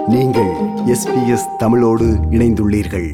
நீங்கள் எஸ்பிஎஸ் தமிழோடு இணைந்துள்ளீர்கள்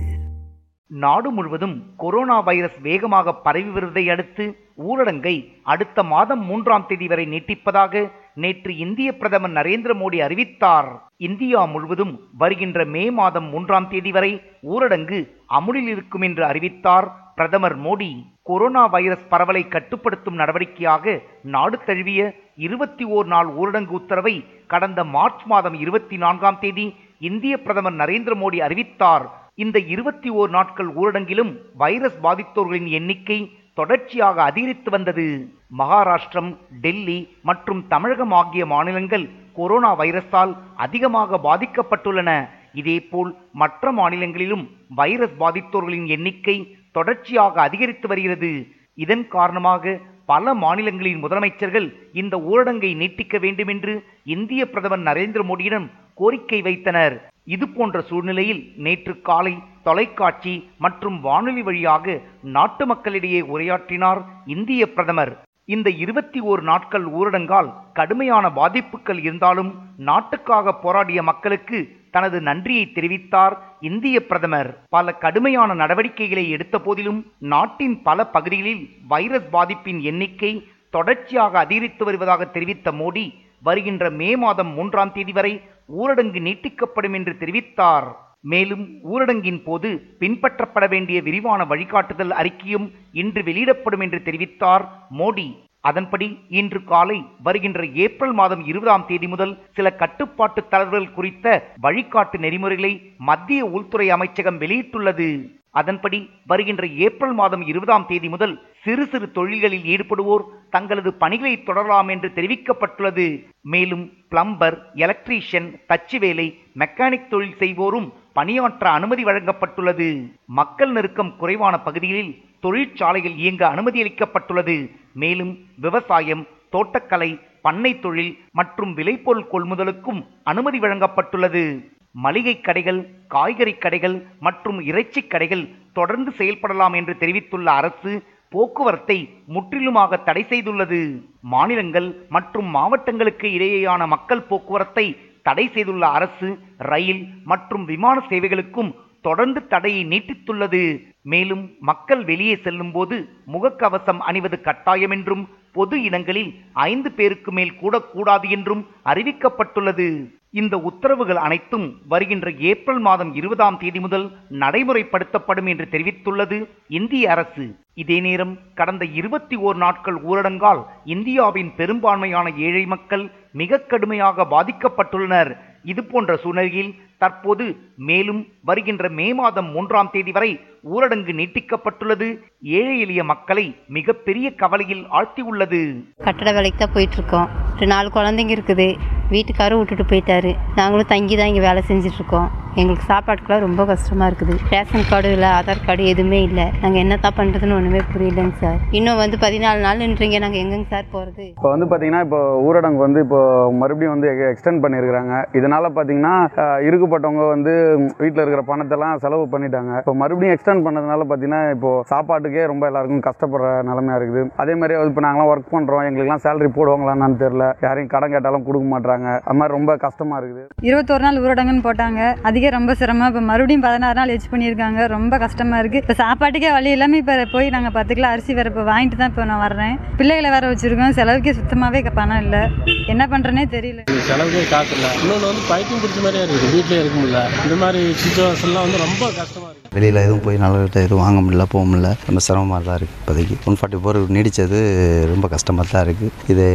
நாடு முழுவதும் கொரோனா வைரஸ் வேகமாக பரவி வருவதை அடுத்து ஊரடங்கை அடுத்த மாதம் மூன்றாம் தேதி வரை நீட்டிப்பதாக நேற்று இந்திய பிரதமர் நரேந்திர மோடி அறிவித்தார் இந்தியா முழுவதும் வருகின்ற மே மாதம் மூன்றாம் தேதி வரை ஊரடங்கு அமுலில் இருக்கும் என்று அறிவித்தார் பிரதமர் மோடி கொரோனா வைரஸ் பரவலை கட்டுப்படுத்தும் நடவடிக்கையாக நாடு தழுவிய இருபத்தி ஓர் நாள் ஊரடங்கு உத்தரவை கடந்த மார்ச் மாதம் இருபத்தி நான்காம் தேதி இந்திய பிரதமர் நரேந்திர மோடி அறிவித்தார் இந்த இருபத்தி ஓர் நாட்கள் ஊரடங்கிலும் வைரஸ் பாதித்தோர்களின் எண்ணிக்கை தொடர்ச்சியாக அதிகரித்து வந்தது மகாராஷ்டிரம் டெல்லி மற்றும் தமிழகம் ஆகிய மாநிலங்கள் கொரோனா வைரஸால் அதிகமாக பாதிக்கப்பட்டுள்ளன இதேபோல் மற்ற மாநிலங்களிலும் வைரஸ் பாதித்தோர்களின் எண்ணிக்கை தொடர்ச்சியாக அதிகரித்து வருகிறது இதன் காரணமாக பல மாநிலங்களின் முதலமைச்சர்கள் இந்த ஊரடங்கை நீட்டிக்க வேண்டும் என்று இந்திய பிரதமர் நரேந்திர மோடியிடம் கோரிக்கை வைத்தனர் இது போன்ற சூழ்நிலையில் நேற்று காலை தொலைக்காட்சி மற்றும் வானொலி வழியாக நாட்டு மக்களிடையே உரையாற்றினார் இந்திய பிரதமர் இந்த இருபத்தி ஓர் நாட்கள் ஊரடங்கால் கடுமையான பாதிப்புகள் இருந்தாலும் நாட்டுக்காக போராடிய மக்களுக்கு தனது நன்றியை தெரிவித்தார் இந்திய பிரதமர் பல கடுமையான நடவடிக்கைகளை எடுத்த போதிலும் நாட்டின் பல பகுதிகளில் வைரஸ் பாதிப்பின் எண்ணிக்கை தொடர்ச்சியாக அதிகரித்து வருவதாக தெரிவித்த மோடி வருகின்ற மே மாதம் மூன்றாம் தேதி வரை ஊரடங்கு நீட்டிக்கப்படும் என்று தெரிவித்தார் மேலும் ஊரடங்கின் போது பின்பற்றப்பட வேண்டிய விரிவான வழிகாட்டுதல் அறிக்கையும் இன்று வெளியிடப்படும் என்று தெரிவித்தார் மோடி அதன்படி இன்று காலை வருகின்ற ஏப்ரல் மாதம் இருபதாம் தேதி முதல் சில கட்டுப்பாட்டு தளர்வுகள் குறித்த வழிகாட்டு நெறிமுறைகளை மத்திய உள்துறை அமைச்சகம் வெளியிட்டுள்ளது அதன்படி வருகின்ற ஏப்ரல் மாதம் இருபதாம் தேதி முதல் சிறு சிறு தொழில்களில் ஈடுபடுவோர் தங்களது பணிகளை தொடரலாம் என்று தெரிவிக்கப்பட்டுள்ளது மேலும் பிளம்பர் எலக்ட்ரீஷியன் தச்சு வேலை மெக்கானிக் தொழில் செய்வோரும் பணியாற்ற அனுமதி வழங்கப்பட்டுள்ளது மக்கள் நெருக்கம் குறைவான பகுதிகளில் தொழிற்சாலைகள் இயங்க அனுமதி அளிக்கப்பட்டுள்ளது மேலும் விவசாயம் தோட்டக்கலை பண்ணை தொழில் மற்றும் விளைபொருள் கொள்முதலுக்கும் அனுமதி வழங்கப்பட்டுள்ளது மளிகை கடைகள் காய்கறி கடைகள் மற்றும் இறைச்சி கடைகள் தொடர்ந்து செயல்படலாம் என்று தெரிவித்துள்ள அரசு போக்குவரத்தை முற்றிலுமாக தடை செய்துள்ளது மாநிலங்கள் மற்றும் மாவட்டங்களுக்கு இடையேயான மக்கள் போக்குவரத்தை தடை செய்துள்ள அரசு ரயில் மற்றும் விமான சேவைகளுக்கும் தொடர்ந்து தடையை நீட்டித்துள்ளது மேலும் மக்கள் வெளியே செல்லும் போது முகக்கவசம் அணிவது கட்டாயம் என்றும் பொது இடங்களில் ஐந்து பேருக்கு மேல் கூடக்கூடாது என்றும் அறிவிக்கப்பட்டுள்ளது இந்த உத்தரவுகள் அனைத்தும் வருகின்ற ஏப்ரல் மாதம் இருபதாம் தேதி முதல் நடைமுறைப்படுத்தப்படும் என்று தெரிவித்துள்ளது இந்திய அரசு இதே நேரம் கடந்த இருபத்தி ஓர் நாட்கள் ஊரடங்கால் இந்தியாவின் பெரும்பான்மையான ஏழை மக்கள் மிக கடுமையாக பாதிக்கப்பட்டுள்ளனர் இது போன்ற சூழ்நிலையில் தற்போது மேலும் வருகின்ற மே மாதம் மூன்றாம் தேதி வரை ஊரடங்கு நீட்டிக்கப்பட்டுள்ளது ஏழை எளிய மக்களை மிகப்பெரிய கவலையில் ஆழ்த்தியுள்ளது கட்டட வேலைக்கு தான் போயிட்டுருக்கோம் ஒரு நாலு குழந்தைங்க இருக்குது வீட்டுக்காரரும் விட்டுட்டு போயிட்டாரு நாங்களும் தங்கி தான் இங்கே வேலை செஞ்சிட்ருக்கோம் எங்களுக்கு சாப்பாட்டுக்கெல்லாம் ரொம்ப கஷ்டமாக இருக்குது ரேஷன் கார்டு இல்லை ஆதார் கார்டு எதுவுமே இல்லை நாங்கள் என்ன தான் பண்ணுறதுன்னு ஒன்றுமே புரியலைங்க சார் இன்னும் வந்து பதினாலு நாள்ன்றீங்க நாங்கள் எங்கேங்க சார் போகிறது இப்போ வந்து பார்த்தீங்கன்னா இப்போ ஊரடங்கு வந்து இப்போ மறுபடியும் வந்து எக்ஸ்டெண்ட் பண்ணியிருக்கிறாங்க இதனால பார்த்தீங்கன்னா அஹ், இருக்கப்பட்டவங்க வந்து வீட்டில் இருக்கிற பணத்தெல்லாம் செலவு பண்ணிட்டாங்க இப்போ மறுபடியும் எக்ஸ்டெண்ட் பண்ணதுனால பார்த்தீங்கன்னா இப்போ சாப்பாட்டுக்கே ரொம்ப எல்லாருக்கும் கஷ்டப்படுற நிலைமையா இருக்குது அதே மாதிரி இப்போ நாங்களாம் ஒர்க் பண்ணுறோம் எங்களுக்குலாம் சேலரி போடுவாங்களான்னு தெரியல யாரையும் கடன் கேட்டாலும் கொடுக்க மாட்றாங்க அது மாதிரி ரொம்ப கஷ்டமாக இருக்குது இருபத்தொரு நாள் ஊரடங்குன்னு போட்டாங்க அதிக ரொம்ப சிரமம் இப்போ மறுபடியும் பதினாறு நாள் எச் பண்ணியிருக்காங்க ரொம்ப கஷ்டமாக இருக்குது இப்போ சாப்பாட்டுக்கே வழி இல்லாமல் இப்போ போய் நாங்கள் பத்து கிலோ அரிசி வேறு இப்போ வாங்கிட்டு தான் இப்போ நான் வர்றேன் பிள்ளைகளை வேற வச்சுருக்கோம் செலவுக்கே சுத்தமாகவே பணம் இல்லை என்ன பண்ணுறேனே தெரியல செலவுக்கே காசு இல்லை இன்னொன்று வந்து பைத்தியம் பிடிச்ச மாதிரியே இருக்குது வீட்டிலே இருக்க முடியல இந்த மாதிரி சுச்சுவேஷன்லாம் வந்து ரொம்ப கஷ்டமாக இருக்குது வெளியில் எதுவும் போய் நல்ல எதுவும் வாங்க முடியல போக முடியல ரொம்ப சிரமமாக தான் இருக்குது இப்போதைக்கு ஒன் ஃபார்ட்டி ஃபோர் நீடித்தது ரொம்ப கஷ்டமாக தான் இருக்குது இது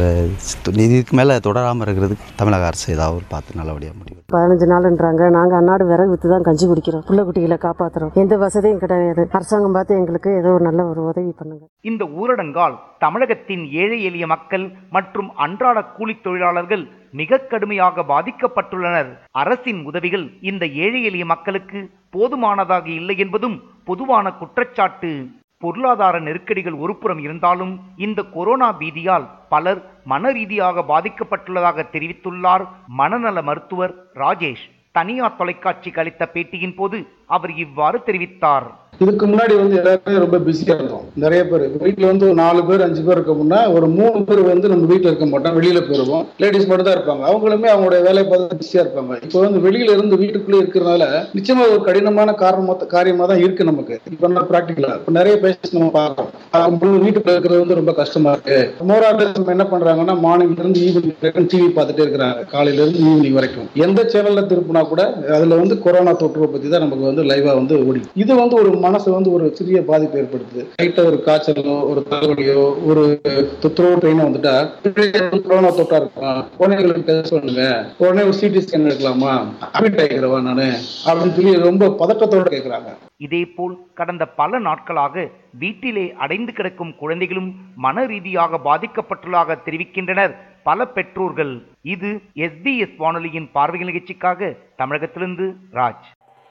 இதுக்கு மேலே தொடராமல் இருக்கிறதுக்கு தமிழக அரசு ஏதாவது ஒரு பார்த்து நல்லபடியாக முடியும் பதினஞ்சு நாள்ன்றாங்க நாங்கள் அன்னாடு விறகு விற்று தான் கஞ்சி குடிக்கிறோம் பிள்ளை குட்டிகளை காப்பாற்றுறோம் எந்த வசதியும் கிடையாது அரசாங்கம் பார்த்து எங்களுக்கு ஏதோ ஒரு நல்ல ஒரு உதவி பண்ணுங்க இந்த ஊரடங்கால் தமிழகத்தின் ஏழை எளிய மக்கள் மற்றும் அன்றாட கூலித் தொழிலாளர்கள் மிக கடுமையாக பாதிக்கப்பட்டுள்ளனர் அரசின் உதவிகள் இந்த ஏழை எளிய மக்களுக்கு போதுமானதாக இல்லை என்பதும் பொதுவான குற்றச்சாட்டு பொருளாதார நெருக்கடிகள் ஒருபுறம் இருந்தாலும் இந்த கொரோனா பீதியால் பலர் மன ரீதியாக பாதிக்கப்பட்டுள்ளதாக தெரிவித்துள்ளார் மனநல மருத்துவர் ராஜேஷ் தனியார் தொலைக்காட்சிக்கு அளித்த பேட்டியின் போது அவர் இவ்வாறு தெரிவித்தார் இதுக்கு முன்னாடி வந்து எல்லாருமே ரொம்ப பிஸியா இருந்தோம் நிறைய பேர் வீட்டுல வந்து ஒரு நாலு பேர் அஞ்சு பேர் இருக்க முன்னா ஒரு மூணு பேர் வந்து நம்ம வீட்டுல இருக்க மாட்டோம் வெளியில போயிருவோம் லேடிஸ் மட்டும் தான் இருப்பாங்க அவங்களுமே அவங்களுடைய வேலையை பார்த்து பிஸியா இருப்பாங்க இப்போ வந்து வெளியில இருந்து வீட்டுக்குள்ளே இருக்கிறதுனால நிச்சயமா ஒரு கடினமான காரணமா காரியமா தான் இருக்கு நமக்கு இப்போ நான் ப்ராக்டிக்கலா இப்போ நிறைய பேஷன்ஸ் நம்ம பார்க்கறோம் அவங்க வீட்டுக்குள்ள இருக்கிறது வந்து ரொம்ப கஷ்டமா இருக்கு மோராட்டஸ் நம்ம என்ன பண்றாங்கன்னா மார்னிங்ல இருந்து ஈவினிங் வரைக்கும் டிவி பார்த்துட்டே இருக்கிறாங்க காலையில இருந்து ஈவினிங் வரைக்கும் எந்த சேனல்ல திருப்பினா கூட அதுல வந்து கொரோனா தொற்றுவை பத்தி தான் நமக்கு வந்து லைவா வந்து ஓடி இது வந்து ஒரு மனசு வந்து ஒரு சிறிய பாதிப்பு ஏற்படுத்துது லைட்டா ஒரு காய்ச்சலோ ஒரு தலைவலியோ ஒரு தொற்றோ பெயினோ வந்துட்டா கொரோனா தொற்றா இருக்கும் குழந்தைங்களுக்கு டெஸ்ட் பண்ணுங்க உடனே ஒரு சிடி ஸ்கேன் எடுக்கலாமா அட்மிட் ஆகிக்கிறவா நானு அப்படின்னு சொல்லி ரொம்ப பதட்டத்தோட கேட்கறாங்க இதேபோல் கடந்த பல நாட்களாக வீட்டிலே அடைந்து கிடக்கும் குழந்தைகளும் மன ரீதியாக பாதிக்கப்பட்டுள்ளதாக தெரிவிக்கின்றனர் பல பெற்றோர்கள் இது எஸ்பிஎஸ் வானொலியின் பார்வை நிகழ்ச்சிக்காக தமிழகத்திலிருந்து ராஜ்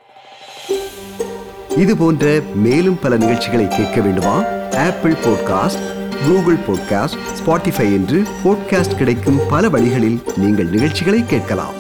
இது போன்ற மேலும் பல நிகழ்ச்சிகளை கேட்க வேண்டுமா Apple podcast Google podcast Spotify என்று பாட்காஸ்ட் கிடைக்கும் பல வழிகளில் நீங்கள் நிகழ்ச்சிகளை கேட்கலாம்